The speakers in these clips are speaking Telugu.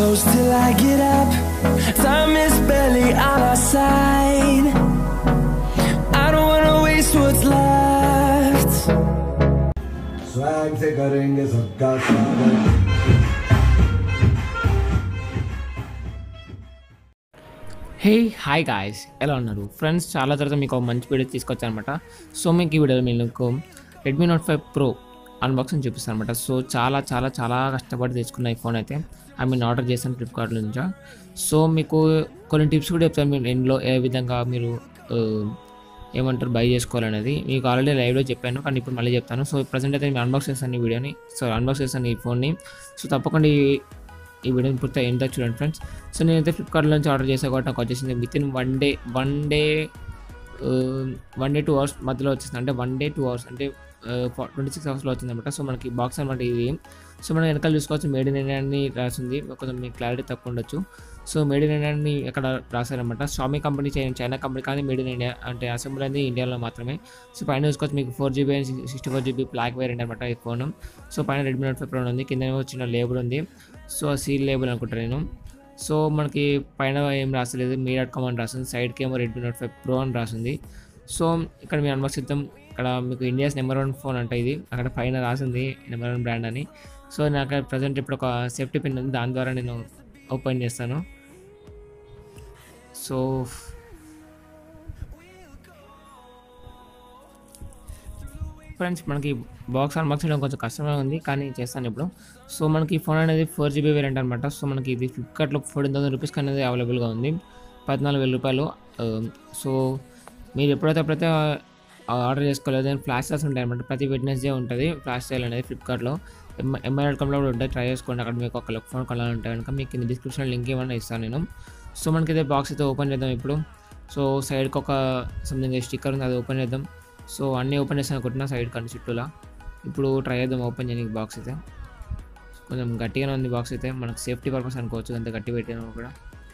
close till I get up. Time is barely on our side. I don't wanna waste what's left. Swag से करेंगे सबका स्वागत హే హాయ్ గాయస్ ఎలా ఉన్నారు ఫ్రెండ్స్ చాలా తర్వాత మీకు ఒక మంచి వీడియో తీసుకొచ్చాను అనమాట సో మీకు ఈ వీడియోలో మీకు Redmi note five pro unboxing చూపిస్తాను అనమాట సో చాలా చాలా చాలా కష్టపడి తెచ్చుకున్న ఈ ఫోన్ అయితే ఐ మీన్ ఆర్డర్ చేశాను ఫ్లిప్కార్ట్ నుంచి సో మీకు కొన్ని టిప్స్ కూడా చెప్తాను మీరు ఇందులో ఏ విధంగా మీరు ఆ, ఏమంటారు బై చేసుకోవాలనేది మీకు ఆల్రెడీ లైవ్లో చెప్పాను కానీ ఇప్పుడు మళ్ళీ చెప్తాను సో ప్రజెంట్ అయితే నేను అన్బాక్స్ చేస్తాను ఈ వీడియోని సో అన్బాక్స్ చేస్తాను ఈ ఫోన్ని సో తప్పకుండా ఈ ఈ వీడియోని పూర్తిగా ఎంత చూడండి ఫ్రెండ్స్ సో నేనైతే ఫ్లిప్కార్ట్లో నుంచి ఆర్డర్ చేసా కాబట్టి నాకు వచ్చేసింది with in one day one day one day two hours మధ్యలో వచ్చేసింది అంటే వన్ డే టూ అవర్స్ అంటే ట్వంటీ సిక్స్ అవర్స్లో వచ్చింది అనమాట సో మనకి బాక్స్ అనమాట ఇది సో మనం వెనకాల చూసుకోవచ్చు మేడ్ ఇన్ ఇండియా అని రాసింది కొంచెం మీకు క్లారిటీ తక్కువ ఉండొచ్చు సో మేడ్ ఇన్ ఇండియా అని ఇక్కడ రాశారనమాట Xiaomi company China China company కానీ మేడ్ ఇన్ ఇండియా అంటే అసెంబ్లీ అనేది ఇండియాలో మాత్రమే సో పైన చూసుకోవచ్చు మీకు four GB and sixty four GB black variant అనమాట ఈ ఫోన్ సో పైన రెడ్మీ నోట్ ఫైవ్ ఉంది కింద ఏమో చిన్న లేబుల్ ఉంది సో సీల్ లేబుల్ అనుకుంటాను నేను సో మనకి పైన ఏం రాసలేదు మీ డాట్ కామ్ అని రాసింది సైడ్కి ఏమో రెడ్మీ నోట్ ఫైవ్ ప్రో అని రాసింది సో ఇక్కడ మీ అన్బాక్స్ చేద్దాం ఇక్కడ మీకు ఇండియాస్ నెంబర్ వన్ ఫోన్ అంట ఇది అక్కడ పైన రాసింది నెంబర్ వన్ బ్రాండ్ అని సో నాకు ప్రజెంట్ ఇప్పుడు ఒక సేఫ్టీ పిన్ ఉంది దాని ద్వారా నేను ఓపెన్ చేస్తాను సో ఫ్రెండ్స్ మనకి బాక్స్ అన్బాక్స్ చేయడం కొంచెం కష్టంగా ఉంది కానీ చేస్తాను ఇప్పుడు సో మనకి ఫోన్ అనేది ఫోర్ జీబీ వేరియంట్ అనమాట సో మనకి ఇది ఫ్లిప్కార్ట్లో ఫోర్టీన్ థౌసండ్ రూపీస్కి అనేది అవైలబుల్గా ఉంది పద్నాలుగు వేల రూపాయలు ఆ, సో మీరు ఎప్పుడైతే ఎప్పుడైతే ఆర్డర్ చేసుకోలేదు దాని ఫ్లాష్ సేల్స్ ఉంటాయి అనమాట ప్రతి వెడ్నెస్డే ఉంటుంది ఫ్లాష్ సేల్ అనేది ఫ్లిప్కార్ట్లో ఎం ఎంఐ డాట్ కామ్లో కూడా ఉంటాయి ట్రై చేసుకోండి అక్కడ మీకు ఒక ఫోన్ కొనాలి ఉంటాయి కనుక మీకు కింద డిస్క్రిప్షన్ లింక్ ఏమన్నా ఇస్తాను నేను సో మనకి అయితే బాక్స్ అయితే ఓపెన్ చేద్దాం ఇప్పుడు సో సైడ్కి ఒక సంథింగ్ స్టిక్కర్ ఉంది అది ఓపెన్ చేద్దాం సో అన్నీ ఓపెన్ చేస్తాను అనుకుంటున్నా సైడ్ కానీ చుట్టూలా ఇప్పుడు ట్రై చేద్దాం ఓపెన్ చేయడానికి బాక్స్ అయితే కొంచెం గట్టిగానే ఉంది బాక్స్ అయితే మనకు సేఫ్టీ పర్పస్ అనుకోవచ్చు అంత గట్టి పెట్టాను కూడా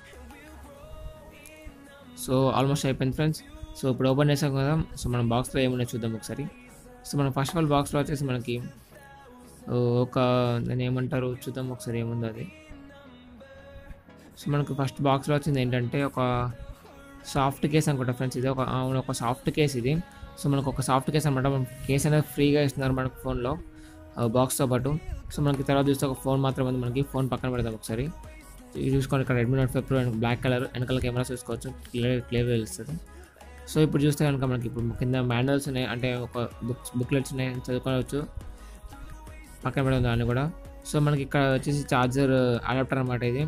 సో ఆల్మోస్ట్ అయిపోయింది ఫ్రెండ్స్ సో ఇప్పుడు ఓపెన్ చేసాం కదా సో మనం బాక్స్లో ఏమున్నాయో చూద్దాం ఒకసారి సో మనం ఫస్ట్ ఆఫ్ ఆల్ బాక్స్లో వచ్చేసి మనకి ఓ, ఒక దాన్ని ఏమంటారు చూద్దాం ఒకసారి ఏముందో అది సో మనకు ఫస్ట్ బాక్స్లో వచ్చింది ఏంటంటే ఒక సాఫ్ట్ కేస్ అనుకుంటా ఫ్రెండ్స్ ఇది ఒక అవును ఒక సాఫ్ట్ కేస్ ఇది సో మనకు ఒక సాఫ్ట్ కేస్ అనమాట మనం కేస్ అనేది ఫ్రీగా ఇస్తున్నారు మనకు ఫోన్లో బాక్స్తో పాటు సో మనకి తర్వాత చూస్తే ఒక ఫోన్ మాత్రం ఉంది మనకి ఫోన్ పక్కన పెడదాం ఒకసారి ఇది చూసుకోండి ఇక్కడ Redmi note five pro black colour వెనకాల కెమెరా చూసుకోవచ్చు క్లియర్ క్లియర్ తెలుస్తుంది సో ఇప్పుడు చూస్తే కనుక మనకి ఇప్పుడు కింద మాన్యువల్స్ ఉన్నాయి అంటే ఒక బుక్స్ బుక్లెట్స్ ఉన్నాయి చదువుకోవచ్చు పక్కన పెడదాం దాన్ని కూడా సో మనకి ఇక్కడ వచ్చేసి ఛార్జర్ అడాప్టర్ అనమాట ఇది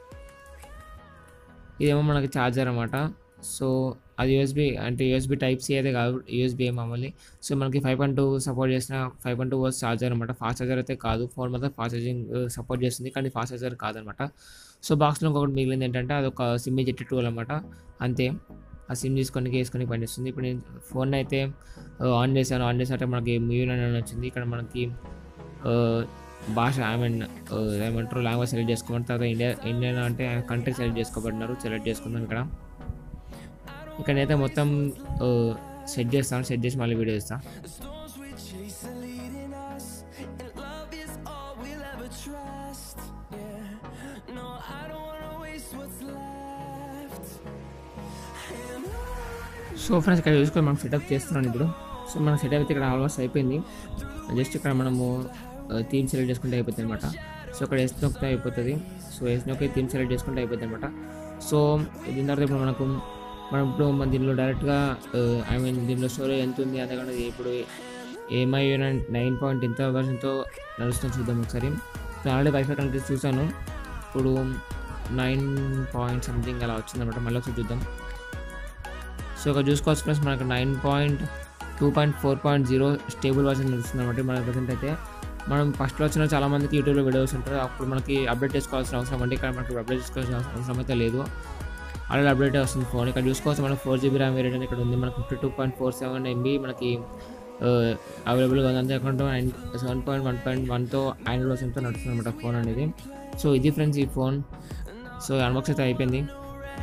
ఇదేమో మనకి ఛార్జర్ అనమాట సో అది యూఎస్బి అంటే యూఎస్బి టైప్ సి అయితే కాదు యూఎస్బి మామూలు సో మనకి ఫైవ్ పాయింట్ టూ సపోర్ట్ చేసిన ఫైవ్ పాయింట్ టూ వర్స్ ఛార్జర్ అనమాట ఫాస్ట్ ఛార్జర్ అయితే కాదు ఫోన్ మాత్రం ఫాస్ట్ ఛార్జింగ్ సపోర్ట్ చేస్తుంది కానీ ఫాస్ట్ ఛార్జర్ కాదనమాట సో బాక్స్లో ఇంకొకటి మిగిలింది ఏంటంటే అది ఒక సిమ్ జెట్ టూ అనమాట అంతే ఆ సిమ్ తీసుకొని వేసుకొని పనిచేస్తుంది ఇప్పుడు నేను ఫోన్ అయితే ఆన్ చేశాను ఆన్ చేసినట్టే మనకి మ్యూన్ అని వచ్చింది ఇక్కడ మనకి ఆ, భాష ఐ మీన్ ఏమంటారు లాంగ్వేజ్ సెలెక్ట్ చేసుకోమని తర్వాత ఇండియా ఇండియన్ అంటే కంట్రీ సెలెక్ట్ చేసుకోబడినారు సెలెక్ట్ చేసుకుందాం ఇక్కడ ఇక్కడైతే మొత్తం సెట్ చేస్తాను సెట్ చేసి మళ్ళీ వీడియో ఇస్తాను The storms we chase are leading us, and love is all we'll ever trust. Yeah, no, I don't wanna waste what's left. And on so friends ఇక్కడ చూసుకొని మనం సెటప్ చేస్తున్నాను ఇప్పుడు సో మన సెటప్ అయితే ఇక్కడ ఆల్మోస్ట్ అయిపోయింది జస్ట్ ఇక్కడ మనము థీమ్ సెలెక్ట్ చేసుకుంటే అయిపోతుంది అనమాట సో ఇక్కడ ఎస్ నొక్కితే అయిపోతుంది సో ఎస్ నొక్కి థీమ్ సెలెక్ట్ చేసుకుంటే అయిపోతుంది అనమాట సో దీని తర్వాత ఇప్పుడు మనకు మనం ఇప్పుడు మన దీనిలో డైరెక్ట్గా ఐ మీన్ దీనిలో స్టోరేజ్ ఎంత ఉంది అంతకంటే ఇప్పుడు ఏమై నైన్ పాయింట్ ఎంత వర్షన్తో నడుస్తుంది చూద్దాం ఒకసారి సో ఆల్రెడీ వైఫై కనెక్ట్ చేసి చూసాను ఇప్పుడు నైన్ పాయింట్ సంథింగ్ అలా వచ్చిందన్నమాట మళ్ళీ ఒకసారి చూద్దాం సో ఇక్కడ చూసుకోవచ్చు ఫ్రెండ్స్ మనకు nine point two point four point zero stable version నడుస్తుంది అనమాట మన ప్రజెంట్ అయితే మనం ఫస్ట్లో వచ్చిన చాలా మందికి యూట్యూబ్లో వీడియోస్ ఉంటారు అప్పుడు మనకి అప్డేట్ చేసుకోవాల్సిన అవసరం అంటే ఇక్కడ మనకి అప్డేట్ చేసుకోవాల్సిన అవసరం అయితే లేదు ఆల్రెడీ అప్డేట్ వస్తుంది ఫోన్ ఇక్కడ చూసుకోవచ్చు మనకు ఫోర్ జీబీ ర్యామ్ వేరియంట్ అని ఇక్కడ ఉంది మనకు fifty two point four seven MB మనకి అవైలబుల్గా ఉంది అంతేకాకుండా సెవెన్ పాయింట్ వన్ పాయింట్ వన్తో ఆండ్రాయిడ్ వర్షన్తో నడుస్తుంది అనమాట ఫోన్ అనేది సో ఇది ఫ్రెండ్స్ ఈ ఫోన్ సో అన్బాక్స్ అయితే అయిపోయింది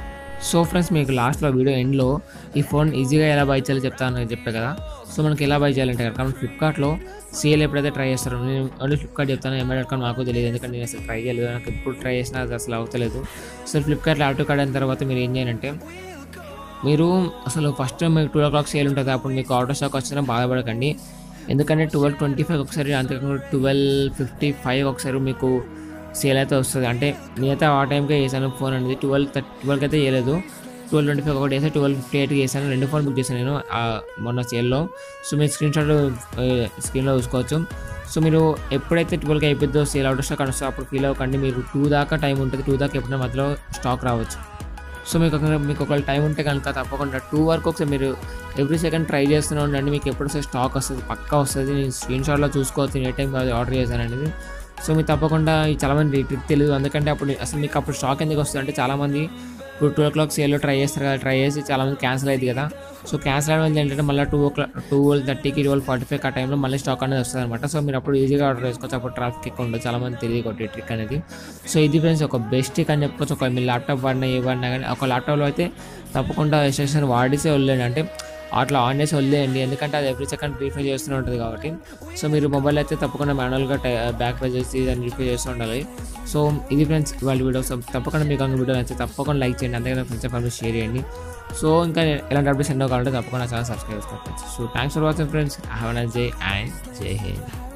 సో ఫ్రెండ్స్ మీకు లాస్ట్లో వీడియో ఎండ్లో ఈ ఫోన్ ఈజీగా ఎలా బై చేయాలో చెప్తానని చెప్పే కదా సో మనకి ఎలా బై చేయాలంటే కనుక మనం ఫ్లిప్కార్ట్లో సేల్ ఎప్పుడైతే ట్రై చేస్తారో నేను ఓన్లీ ఫ్లిప్కార్ట్ చెప్తాను ఎంఐ డాట్ కామ్ నాకు తెలియదు ఎందుకంటే నేను అసలు ట్రై చేయలేదు నాకు ఎప్పుడు ట్రై చేసినా అది అసలు అవుతలేదు సో ఫ్లిప్కార్ట్ ల్యాప్టాప్ కార్డ్ అయిన తర్వాత మీరు ఏం చేయాలంటే మీరు అసలు ఫస్ట్ మీకు టూ ఓ క్లాక్ సేల్ ఉంటుంది అప్పుడు మీకు ఆటో స్టాక్ వచ్చినా బాధపడకండి ఎందుకంటే ట్వెల్వ్ ట్వంటీ ఫైవ్ ఒకసారి అంతేకాకుండా ట్వెల్వ్ ఫిఫ్టీ ఫైవ్ ఒకసారి మీకు సేల్ అయితే వస్తుంది అంటే నేనైతే ఆ టైంకే చేశాను ఫోన్ అనేది ట్వెల్వ్ థర్టీ ట్వెల్వ్కి అయితే చేయలేదు ట్వెల్వ్ ట్వంటీ ఫైవ్ ఒకటి వేసా ట్వెల్వ్ ఫిఫ్టీ ఎయిట్కి వేసాను రెండు ఫోన్ బుక్ చేశాను నేను ఆ మొన్న సేల్లో సో మీరు స్క్రీన్ షాట్ స్క్రీన్లో చూసుకోవచ్చు సో మీరు ఎప్పుడైతే ట్వెల్వ్కి అయిపోద్దో సేల్ అవుట్ స్టాక్ వస్తుందో అప్పుడు ఫీల్ అవ్వకండి మీరు టూ దాకా టైం ఉంటుంది టూ దాకా ఎప్పుడైనా మధ్యలో స్టాక్ రావచ్చు సో మీకు ఒక మీకు ఒకవేళ టైం ఉంటే కనుక తప్పకుండా టూ వరకు ఒకసారి మీరు ఎవ్రీ సెకండ్ ట్రై చేస్తూనే ఉండండి మీకు ఎప్పుడు వస్తే స్టాక్ వస్తుంది పక్కా వస్తుంది నేను స్క్రీన్ షాట్లో చూసుకోవచ్చు నేను ఏ టైం కాదు ఆర్డర్ చేశాను అనేది సో మీరు తప్పకుండా ఈ చాలామంది ట్రిక్ తెలియదు ఎందుకంటే అప్పుడు అసలు మీకు అప్పుడు స్టాక్ ఎందుకు వస్తుంది అంటే చాలామంది ఇప్పుడు టూ ఓ క్లాక్ సేల్లో ట్రై చేస్తారు కదా ట్రై చేసి చాలామంది క్యాన్సిల్ అయింది కదా సో క్యాన్సిల్ అవ్వడం వల్ల ఏంటంటే మళ్ళీ టూ ఓ క్లాక్ ట్వెల్వ్ థర్టీకి ట్వెల్వ్ ఫార్టీ ఫైవ్ ఆ టైంలో మళ్ళీ స్టాక్ అనేది వస్తుంది అనమాట సో మీరు అప్పుడు ఈజీగా ఆర్డర్ చేసుకోవచ్చు అప్పుడు ట్రాఫిక్ ఎక్కువ ఉండదు చాలామంది తెలియదు కొట్టే ట్రిక్ అనేది సో ఇది ఫ్రెండ్స్ ఒక బెస్ట్ ట్రిక్ అని చెప్పుకోవచ్చు ఒక మీ ల్యాప్టాప్ వాడినా ఏ వాడినా కానీ ఒక ల్యాప్టాప్లో అయితే తప్పకుండా ఎస్టేషన్ వాడిసే వదిలేండి అంటే అట్లా ఆన్ చేసి వదిలేయండి ఎందుకంటే అది ఎవ్రీ సెకండ్ రీఫ్రెష్ చేస్తూనే ఉంటుంది కాబట్టి సో మీరు మొబైల్ అయితే తప్పకుండా మాన్యువల్గా బ్యాక్ ప్రెస్ చేసి దాన్ని రీఫ్రెష్ చేస్తూ ఉండాలి సో ఇది ఫ్రెండ్స్ ఇవాళ వీడియో సో తప్పకుండా మీకు అంగ వీడియో నచ్చితే తప్పకుండా లైక్ చేయండి అంతేకాదు ఫ్రెండ్స్ ఫ్యామిలీ షేర్ చేయండి సో ఇంకా ఎలాంటి అప్డేట్స్ ఎన్నో కావాలంటే తప్పకుండా ఛానల్ సబ్స్క్రైబ్ చేసుకోండి so thanks for watching friends have nice day and Jai Hind